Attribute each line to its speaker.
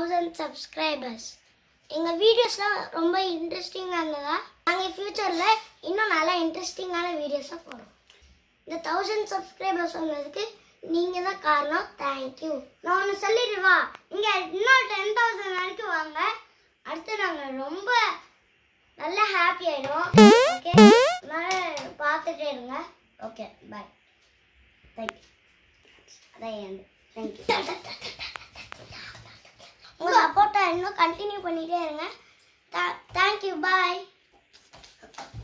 Speaker 1: thousand subscribers எங்கள் வீடியோஸ்லாம் ரொம்ப இன்ட்ரெஸ்டிங்காக இருந்ததா நாங்கள் ஃப்யூச்சரில் இன்னும் நல்லா இன்ட்ரெஸ்டிங்கான வீடியோஸாக போடுறோம் இந்த தௌசண்ட் சப்ஸ்கிரைபர்ஸ் வந்ததுக்கு நீங்கள் தான் காரணம் தேங்க்யூ நான் ஒன்று சொல்லிடுவா நீங்கள் இன்னும் டென் தௌசண்ட் வரைக்கும் வாங்க அடுத்து நாங்கள் ரொம்ப நல்ல ஹாப்பி ஆயிடும் ஓகே அதனால பார்த்துட்டே இருங்க ஓகே பாய் தேங்க்யூ அதான் என் தேங்க்யூ உங்கள் சப்போர்ட்டை இன்னும் கண்டினியூ பண்ணிகிட்டே இருங்க தேங்க்யூ பாய்